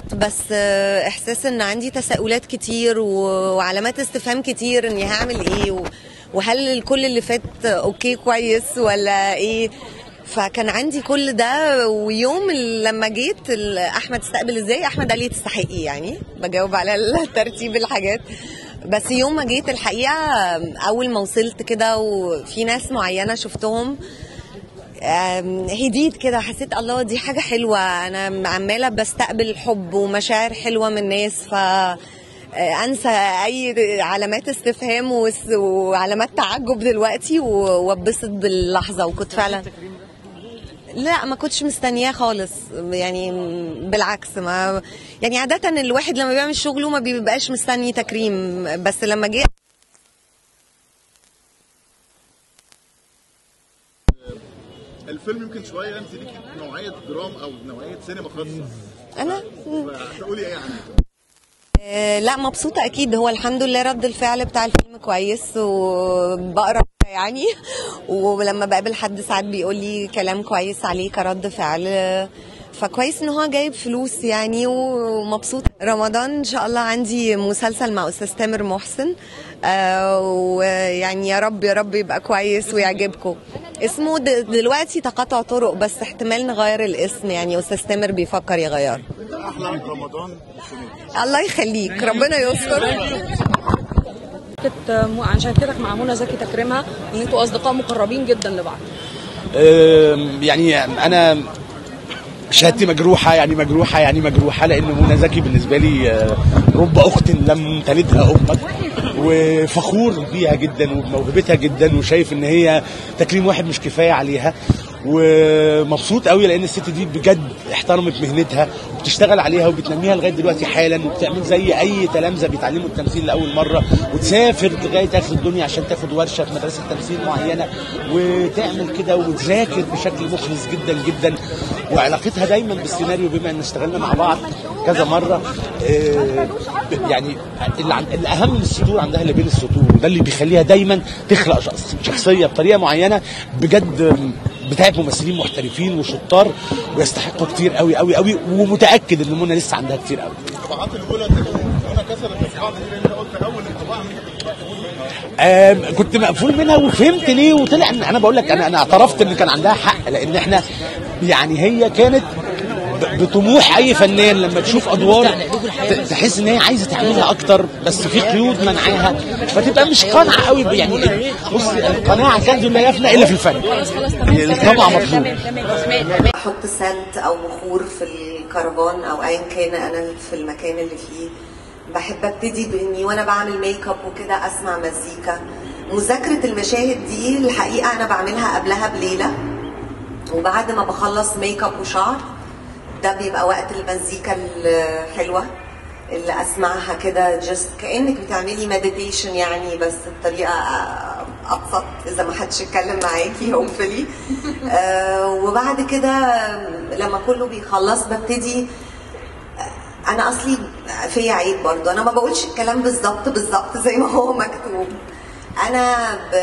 بالظبط بس آه، احساس ان عندي تساؤلات كتير و- وعلامات استفهام كتير اني هعمل ايه و- وهل كل اللي فات اوكي كويس ولا ايه فكان عندي كل ده ويوم لما جيت ال- احمد استقبل ازاي احمد قال لي تستحقي يعني بجاوب على ترتيب الحاجات بس يوم ما جيت الحقيقه اول ما وصلت كده وفي ناس معينه شفتهم آم، هديت كده حسيت الله دي حاجة حلوة أنا عمالة بستقبل حب ومشاعر حلوة من الناس ف آه، انسى اي علامات استفهام وس- وعلامات تعجب دلوقتي و- واتبسط باللحظه وكنت فعلا لا ما كنتش مستنياه خالص يعني بالعكس ما يعني عاده الواحد لما بيعمل شغله ما بيبقاش مستني تكريم بس لما جه الفيلم يمكن شويه انت ليكي نوعيه درام او نوعيه سينما خاصه انا هتقولي ايه عنه؟ آه، لا مبسوطة أكيد هو الحمد لله رد الفعل بتاع الفيلم كويس وبقرا يعني ولما بقابل حد ساعات بيقول لي كلام كويس عليه كرد فعل آه، فكويس ان هو جايب فلوس يعني ومبسوطة رمضان ان شاء الله عندي مسلسل مع استاذ تامر محسن آه، ويعني يا رب يا رب يبقى كويس ويعجبكم اسمه د- دلوقتي تقاطع طرق بس احتمال نغير الاسم يعني استاذ تامر بيفكر يغيره احلى رمضان السنه الله يخليك ربنا يستر كنت م- عن شركتك مع منى زكي تكريمها ان انتوا اصدقاء مقربين جدا لبعض أم، يعني انا شهادتي مجروحه يعني مجروحه يعني مجروحه لان منى زكي بالنسبه لي آه، رب اخت لم تلدها امك وفخور بيها جدا وبموهبتها جدا وشايف ان هي تكريم واحد مش كفايه عليها ومبسوط قوي لان الست دي بجد احترمت مهنتها وبتشتغل عليها وبتنميها لغايه دلوقتي حالا وبتعمل زي اي تلامذه بيتعلموا التمثيل لاول مره وتسافر لغايه اخر الدنيا عشان تاخد ورشه في مدرسه تمثيل معينه وتعمل كده وتذاكر بشكل مخلص جدا جدا وعلاقتها دايما بالسيناريو بما ان اشتغلنا مع بعض كذا مره آه، يعني اللي عن- الاهم من السطور عندها اللي بين السطور وده اللي بيخليها دايما تخلق شخص- شخصيه بطريقه معينه بجد بتاعت ممثلين محترفين وشطار ويستحقوا كتير قوي قوي قوي ومتاكد ان منى لسه عندها كتير قوي الطبعات الاولى هنا كسرت اصحاب اللي انت قلت اول انطباع آم، كنت مقفول منها وفهمت ليه وطلع ان انا بقول لك انا انا اعترفت ان كان عندها حق لان احنا يعني هي كانت ب- بطموح اي فنان لما تشوف ادوار ت- تحس ان هي عايزه تعملها اكتر بس في قيود منعاها فتبقى مش قانعه قوي ب- يعني بص القناعه كنز لا يفنى الا في الفن الطمع مطلوب احط سنت او بخور في الكرفان او ايا كان انا في المكان اللي فيه بحب ابتدي باني وانا بعمل ميك اب وكده اسمع مزيكا مذاكره المشاهد دي الحقيقه انا بعملها قبلها بليله وبعد ما بخلص ميك اب وشعر ده بيبقى وقت المزيكا الحلوه اللي اسمعها كده جست كانك بتعملي مديتيشن يعني بس بطريقه ابسط اذا ما حدش اتكلم معاكي هوبفلي آه وبعد كده لما كله بيخلص ببتدي انا اصلي فيا عيب برضو انا ما بقولش الكلام بالظبط بالظبط زي ما هو مكتوب انا ب...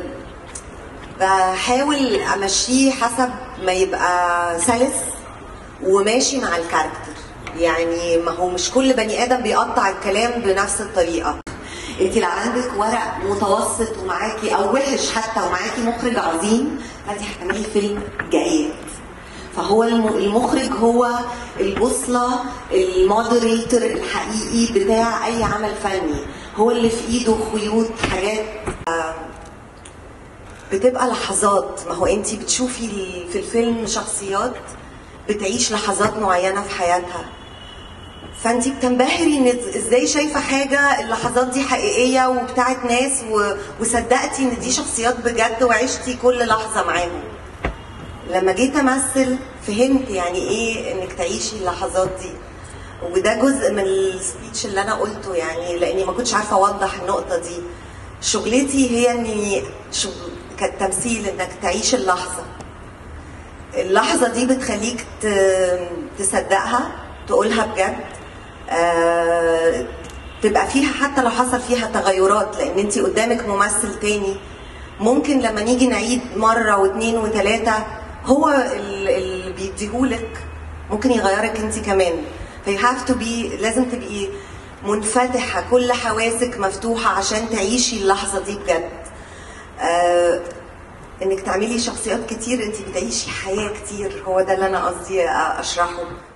بحاول امشيه حسب ما يبقى سلس وماشي مع الكاركتر يعني ما هو مش كل بني ادم بيقطع الكلام بنفس الطريقه انت لو عندك ورق متوسط ومعاكي او وحش حتى ومعاكي مخرج عظيم فانت هتعملي فيلم جيد فهو الم- المخرج هو البوصله المودريتور الحقيقي بتاع اي عمل فني هو اللي في ايده خيوط حاجات آه، بتبقى لحظات ما هو انت بتشوفي ال- في الفيلم شخصيات بتعيش لحظات معينه في حياتها فانت بتنبهري ان ازاي شايفه حاجه اللحظات دي حقيقيه وبتاعت ناس و... وصدقتي ان دي شخصيات بجد وعشتي كل لحظه معاهم لما جيت امثل فهمت يعني ايه انك تعيشي اللحظات دي وده جزء من السبيتش اللي انا قلته يعني لاني ما كنتش عارفه اوضح النقطه دي شغلتي هي اني شغل كالتمثيل انك تعيش اللحظه اللحظه دي بتخليك ت- تصدقها تقولها بجد آه، تبقى فيها حتى لو حصل فيها تغيرات لان انت قدامك ممثل تاني ممكن لما نيجي نعيد مره واثنين وثلاثه هو ال- اللي بيديهولك ممكن يغيرك انت كمان فيو هاف تو بي لازم تبقي منفتحه كل حواسك مفتوحه عشان تعيشي اللحظه دي بجد آه انك تعملي شخصيات كتير انت بتعيشي حياه كتير هو ده اللي انا قصدي اشرحه